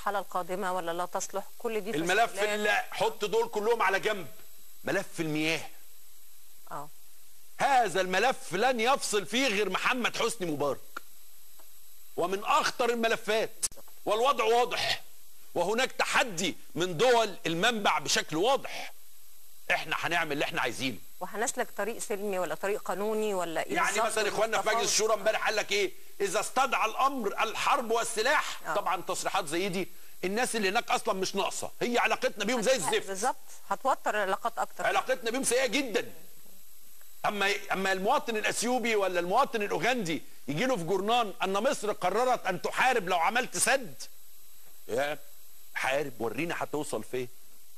المرحله القادمه ولا لا تصلح كل دي الملف تساؤلات. اللي حط دول كلهم على جنب ملف المياه اه هذا الملف لن يفصل فيه غير محمد حسني مبارك ومن اخطر الملفات والوضع واضح وهناك تحدي من دول المنبع بشكل واضح احنا هنعمل اللي احنا عايزينه وهنسلك طريق سلمي ولا طريق قانوني ولا ايه يعني بالظبط مثلا اخواننا في مجلس والتفاوض؟ الشورى امبارح قال لك ايه اذا استدعى الامر الحرب والسلاح آه. طبعا تصريحات زي دي الناس اللي هناك اصلا مش ناقصه هي علاقتنا بيهم زي الزفت بالظبط هتوتر العلاقات اكتر علاقتنا بيهم سيئه جدا اما اما المواطن الاثيوبي ولا المواطن الاوغندي يجي له في جورنان ان مصر قررت ان تحارب لو عملت سد يا حارب ورينا هتوصل فين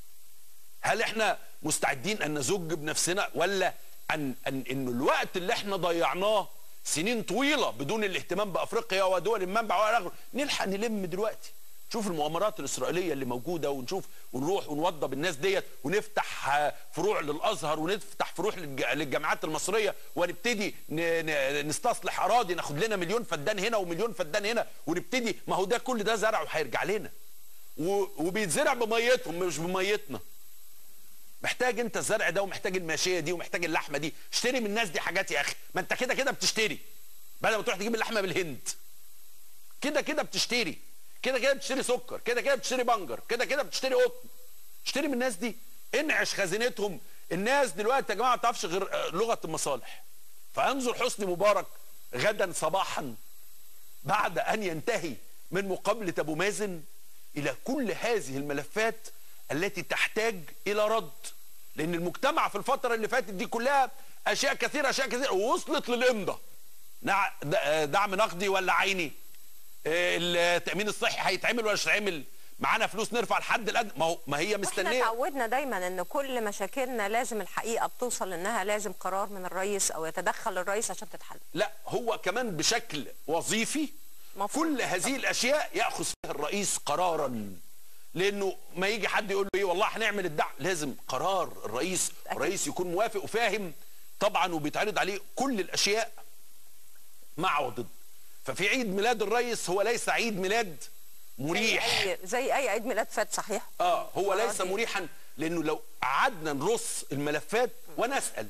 هل احنا مستعدين ان نزج بنفسنا ولا ان ان ان الوقت اللي احنا ضيعناه سنين طويله بدون الاهتمام بافريقيا ودول المنبع والى اخره نلحق نلم دلوقتي نشوف المؤامرات الاسرائيليه اللي موجوده ونشوف ونروح ونوضب الناس ديت ونفتح آه، فروع للازهر ونفتح فروع للج- للجامعات المصريه ونبتدي ن- ن- نستصلح اراضي ناخد لنا مليون فدان هنا ومليون فدان هنا ونبتدي ما هو ده كل ده زرع وهيرجع لنا و- وبيتزرع بميتهم مش بميتنا محتاج انت الزرع ده ومحتاج الماشيه دي ومحتاج اللحمه دي اشتري من الناس دي حاجات يا اخي ما انت كده كده بتشتري بدل ما تروح تجيب اللحمه بالهند كده كده بتشتري كده كده بتشتري سكر كده كده بتشتري بنجر كده كده بتشتري قطن اشتري من الناس دي انعش خزينتهم الناس دلوقتي يا جماعه ما تعرفش غير آه، لغه المصالح فانظر حسني مبارك غدا صباحا بعد ان ينتهي من مقابله ابو مازن الى كل هذه الملفات التي تحتاج الى رد لان المجتمع في الفتره اللي فاتت دي كلها اشياء كثيره اشياء كثيره ووصلت للامضه نع- د- آه، دعم نقدي ولا عيني آه، التامين الصحي هيتعمل ولا مش هيتعمل معانا فلوس نرفع الحد الادنى ما هو ما هي احنا مستنيه اتعودنا دايما ان كل مشاكلنا لازم الحقيقه بتوصل انها لازم قرار من الرئيس او يتدخل الرئيس عشان تتحل لا هو كمان بشكل وظيفي مفروض. كل هذه الاشياء ياخذ فيها الرئيس قرارا لانه ما يجي حد يقول له ايه والله هنعمل الدعم لازم قرار الرئيس أكيد. الرئيس يكون موافق وفاهم طبعا وبيتعرض عليه كل الاشياء مع وضد ففي عيد ميلاد الرئيس هو ليس عيد ميلاد مريح زي أي, زي اي عيد ميلاد فات صحيح اه هو آه، ليس دي. مريحا لانه لو قعدنا نرص الملفات ونسال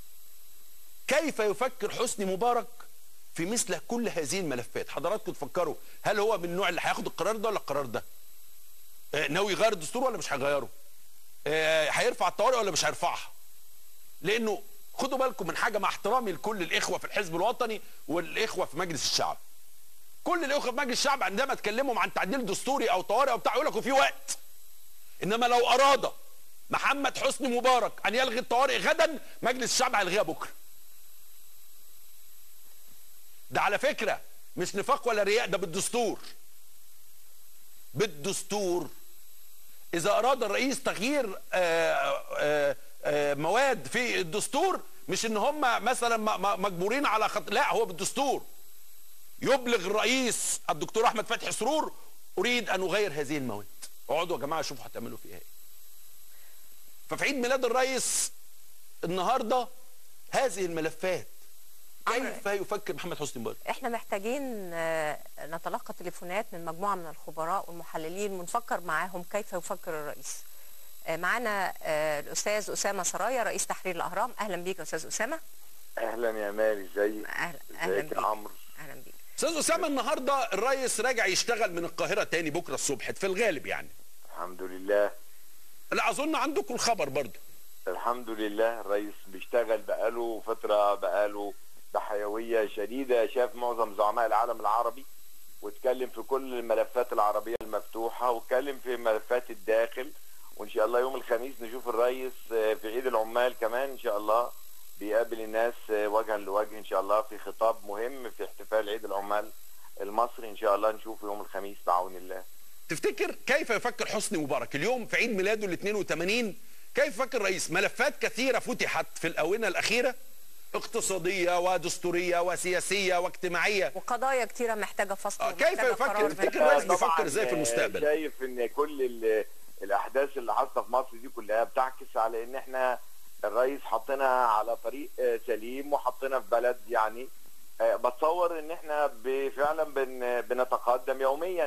كيف يفكر حسني مبارك في مثل كل هذه الملفات حضراتكم تفكروا هل هو من النوع اللي هياخد القرار ده ولا القرار ده آه ناوي يغير الدستور ولا مش هيغيره آه هيرفع الطوارئ ولا مش هيرفعها لانه خدوا بالكم من حاجه مع احترامي لكل الاخوه في الحزب الوطني والاخوه في مجلس الشعب كل الاخوه في مجلس الشعب عندما اتكلموا عن تعديل دستوري او طوارئ او بتاع يقول لك في وقت انما لو اراد محمد حسني مبارك ان يلغي الطوارئ غدا مجلس الشعب هيلغيها بكره ده على فكره مش نفاق ولا رياء ده بالدستور بالدستور اذا اراد الرئيس تغيير آآ آآ آآ مواد في الدستور مش ان هم مثلا م- م- مجبورين على خط... لا هو بالدستور يبلغ الرئيس الدكتور احمد فتحي سرور اريد ان اغير هذه المواد اقعدوا يا جماعه شوفوا هتعملوا فيها ايه ففي عيد ميلاد الرئيس النهارده هذه الملفات كيف يفكر محمد حسني مبارك احنا محتاجين آه، نتلقى تليفونات من مجموعه من الخبراء والمحللين ونفكر معاهم كيف يفكر الرئيس آه، معانا آه، الاستاذ اسامه سرايا رئيس تحرير الاهرام اهلا بيك يا استاذ اسامه اهلا يا مالي ازيك اهلا اهلا ازيك بيك يا عمرو اهلا بيك استاذ اسامه النهارده الرئيس راجع يشتغل من القاهره تاني بكره الصبح في الغالب يعني الحمد لله لا اظن عندكم الخبر برضه الحمد لله الرئيس بيشتغل بقاله فترة بقاله بحيوية شديدة شاف معظم زعماء العالم العربي واتكلم في كل الملفات العربية المفتوحة واتكلم في ملفات الداخل وان شاء الله يوم الخميس نشوف الرئيس آه، في عيد العمال كمان ان شاء الله بيقابل الناس آه، وجها لوجه ان شاء الله في خطاب مهم في احتفال عيد العمال المصري ان شاء الله نشوفه يوم الخميس بعون الله تفتكر كيف يفكر حسني مبارك اليوم في عيد ميلاده ال 82 كيف يفكر الرئيس ملفات كثيره فتحت في الاونه الاخيره اقتصاديه ودستوريه وسياسيه واجتماعيه وقضايا كتيره محتاجه فصل آه، كيف ومحتاجة يفكر- قرار من تفتكر الرئيس. الرئيس بيفكر طبعاً، إزاي في المستقبل؟ شايف ان كل ال- الاحداث اللي حاصله في مصر دي كلها بتعكس على ان احنا الرئيس حطنا على طريق آه، سليم وحطنا في بلد يعني آه، بتصور ان احنا ب- فعلا بن بنتقدم يوميا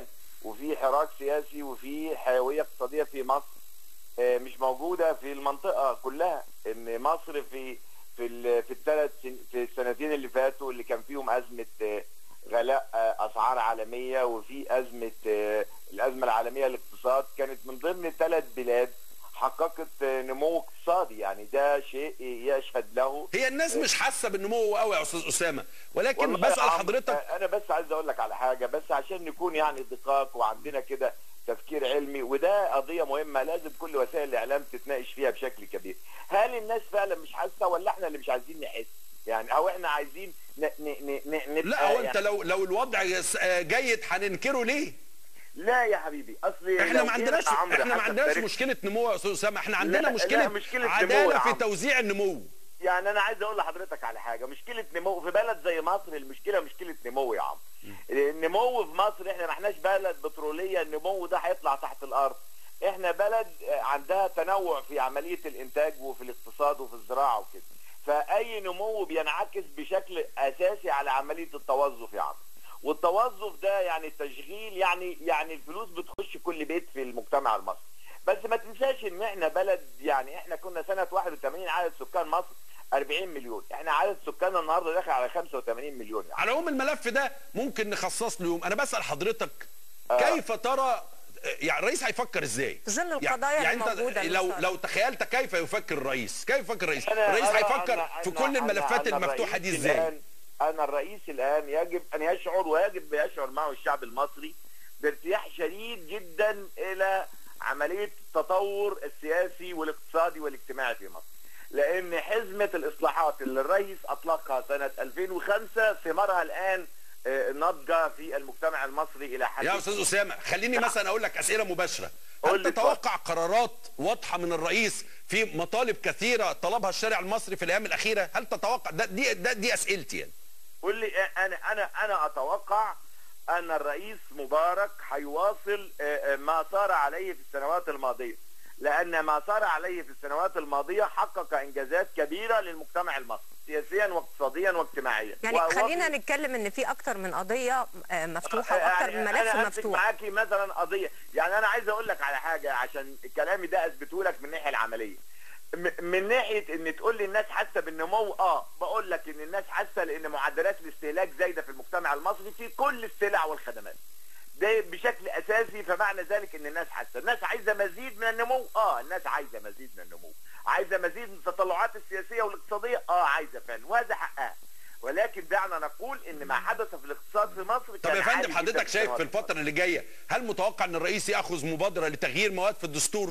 وفي حراك سياسي وفي حيويه اقتصاديه في مصر آه، مش موجوده في المنطقه كلها ان مصر في في ال- في الثلاث سن- في السنتين اللي فاتوا اللي كان فيهم ازمه آه، غلاء آه، اسعار عالميه وفي ازمه آه، الازمه العالميه للاقتصاد كانت من ضمن ثلاث بلاد حققت آه، نمو اقتصادي يعني ده شيء يشهد له هي الناس مش حاسه بالنمو قوي يا استاذ اسامه ولكن والله يا بسال عم، حضرتك انا بس عايز اقول لك على حاجه بس عشان نكون يعني دقاق وعندنا كده تفكير علمي وده قضيه مهمه لازم كل وسائل الاعلام تتناقش فيها بشكل كبير هل الناس فعلا مش حاسه ولا احنا اللي مش عايزين نحس يعني او احنا عايزين ن ن ن ن نبقى لا هو انت يعني لو لو الوضع يس- آه، جيد هننكره ليه؟ لا يا حبيبي اصل احنا لو ما جينا عندناش يا عمرو احنا ما حسب عندناش تاريخ- مشكله نمو يا استاذ اسامه احنا عندنا لا، مشكله, لا، مشكلة نمو عداله يا في عم. توزيع النمو يعني انا عايز اقول لحضرتك على حاجه مشكله نمو في بلد زي مصر المشكله مشكله نمو يا عم النمو في مصر احنا ما احناش بلد بتروليه النمو ده هيطلع تحت الارض احنا بلد آه، عندها تنوع في عمليه الانتاج وفي الاقتصاد وفي الزراعه وكده فاي نمو بينعكس بشكل اساسي على عمليه التوظف يا عم والتوظف ده يعني التشغيل يعني يعني الفلوس بتخش كل بيت في المجتمع المصري بس ما تنساش ان احنا بلد يعني احنا كنا سنه 81 عدد سكان مصر 40 مليون احنا عدد سكاننا النهارده داخل على 85 مليون يعني. على العموم الملف ده ممكن نخصص له يوم انا بسال حضرتك آه. كيف ترى يعني الرئيس هيفكر ازاي؟ في ظل يعني- القضايا يعني اللي انت موجودة لو المسار. لو تخيلت كيف يفكر الرئيس؟ كيف يفكر الرئيس؟ أنا- الرئيس أنا- هيفكر أنا- في أنا- كل أنا- الملفات أنا المفتوحه الرئيس دي ازاي؟ الآن انا الرئيس الان يجب ان يشعر ويجب يشعر معه الشعب المصري بارتياح شديد جدا الى عمليه التطور السياسي والاقتصادي والاجتماعي في مصر لان حزمه الاصلاحات اللي الرئيس اطلقها سنه 2005 ثمارها الان آه، ناضجه في المجتمع المصري الى حد يا استاذ اسامه خليني مثلا اقول لك اسئله مباشره قول هل لي تتوقع قرارات واضحه من الرئيس في مطالب كثيره طلبها الشارع المصري في الايام الاخيره هل تتوقع ده دي ده دي اسئلتي يعني قول لي انا انا انا اتوقع ان الرئيس مبارك هيواصل آه، آه، ما صار عليه في السنوات الماضيه لان ما صار عليه في السنوات الماضيه حقق انجازات كبيره للمجتمع المصري سياسيا واقتصاديا واجتماعيا يعني و- خلينا وفي- نتكلم ان في اكتر من قضيه آه، مفتوحه يعني واكتر من ملف أنا أمسك مفتوح معاكي مثلا قضيه يعني انا عايز اقول لك على حاجه عشان كلامي ده اثبته لك من الناحيه العمليه م- من ناحيه ان تقول لي الناس حاسه بالنمو اه بقول لك ان الناس حاسه لان معدلات الاستهلاك زايده في المجتمع المصري في كل السلع والخدمات ده بشكل اساسي فمعنى ذلك ان الناس حاسه الناس عايزه مزيد من النمو اه الناس عايزه مزيد من النمو عايزه مزيد من التطلعات السياسيه والاقتصاديه اه عايزه فعلا وهذا حقها ولكن دعنا نقول ان ما حدث في الاقتصاد في مصر طب كان يا عالي فندم جداً حضرتك شايف السنوات في الفتره اللي جايه هل متوقع ان الرئيس ياخذ مبادره لتغيير مواد في الدستور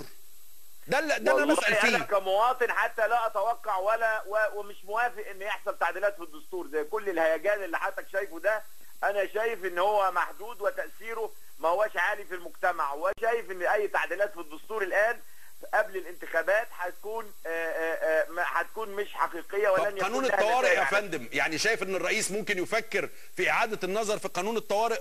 ده اللي ده اللي انا والله بسال انا فيه كمواطن حتى لا اتوقع ولا و- ومش موافق ان يحصل تعديلات في الدستور زي كل الهيجان اللي حضرتك شايفه ده انا شايف ان هو محدود وتاثيره ما هوش عالي في المجتمع وشايف ان اي تعديلات في الدستور الان قبل الانتخابات هتكون آه، آه، آه، ما- هتكون مش حقيقيه ولن طب يكون قانون لها الطوارئ نتائج يا على- فندم يعني شايف ان الرئيس ممكن يفكر في اعاده النظر في قانون الطوارئ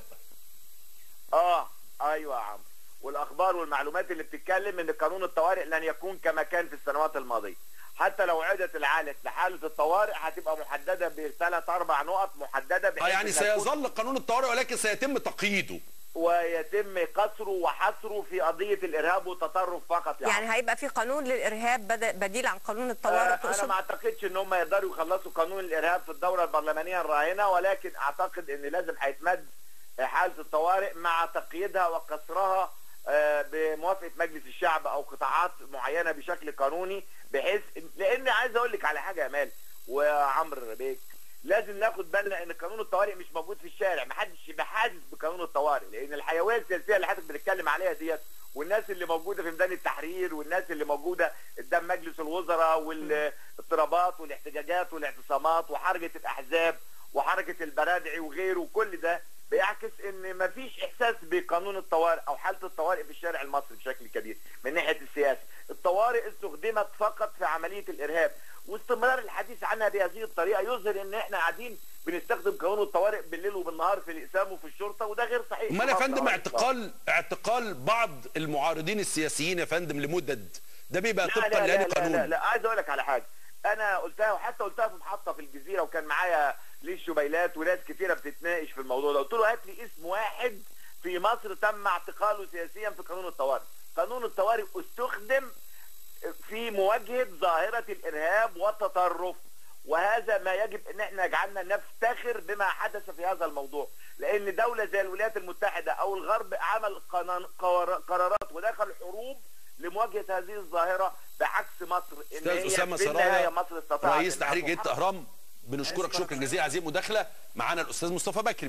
اه ايوه يا عم والاخبار والمعلومات اللي بتتكلم ان قانون الطوارئ لن يكون كما كان في السنوات الماضيه حتى لو عدت العالة لحالة الطوارئ هتبقى محددة بثلاث أربع نقط محددة اه بحيث يعني إنها تكون- سيظل قانون الطوارئ ولكن سيتم تقييده ويتم قصره وحصره في قضية الإرهاب والتطرف فقط يا عم. يعني هيبقى في قانون للارهاب بد- بديل عن قانون آه، الطوارئ انا تقصد ما اعتقدش ان هم يقدروا يخلصوا قانون الارهاب في الدوره البرلمانيه الراهنه ولكن اعتقد ان لازم هيتمد حاله الطوارئ مع تقييدها وقصرها آه، بموافقه مجلس الشعب او قطاعات معينه بشكل قانوني بحيث لان عايز اقول لك على حاجه يا مال وعمرو ربيك لازم ناخد بالنا ان قانون الطوارئ مش موجود في الشارع محدش يبقى حاسس بقانون الطوارئ لان الحيويه السياسيه اللي حضرتك بتتكلم عليها ديت والناس اللي موجوده في ميدان التحرير والناس اللي موجوده قدام مجلس الوزراء والاضطرابات والاحتجاجات والاعتصامات وحركه الاحزاب وحركه البرادعي وغيره وكل ده بيعكس ان مفيش احساس بقانون الطوارئ او حاله الطوارئ في الشارع المصري بشكل كبير من ناحيه السياسه الطوارئ استخدمت فقط في عمليه الارهاب واستمرار الحديث عنها بهذه الطريقه يظهر ان احنا قاعدين بنستخدم قانون الطوارئ بالليل وبالنهار في الاقسام وفي الشرطه وده غير صحيح امال يا في مصر فندم على الإطلاق. اعتقال اعتقال بعض المعارضين السياسيين يا فندم لمدد ده بيبقى لا طبقا لا لا, لأي لا, لا, قانون لا عايز اقول لك على حاجه انا قلتها وحتى قلتها في محطه في الجزيره وكان معايا ليش شبيلات وناس كتيره بتتناقش في الموضوع ده قلت له هات لي اسم واحد في مصر تم اعتقاله سياسيا في قانون الطوارئ قانون الطوارئ استخدم في مواجهه ظاهره الارهاب والتطرف وهذا ما يجب ان احنا يجعلنا نفتخر بما حدث في هذا الموضوع لان دوله زي الولايات المتحده او الغرب عمل قنان- قرار- قرارات ودخل حروب لمواجهه هذه الظاهره بعكس مصر ان استاذ هي اسامه في النهايه سرايا مصر استطاعت رئيس إنها تحرير جريده تحقق اهرام بنشكرك أشكرك. شكرا جزيلا هذه المداخله معانا الاستاذ مصطفى بكري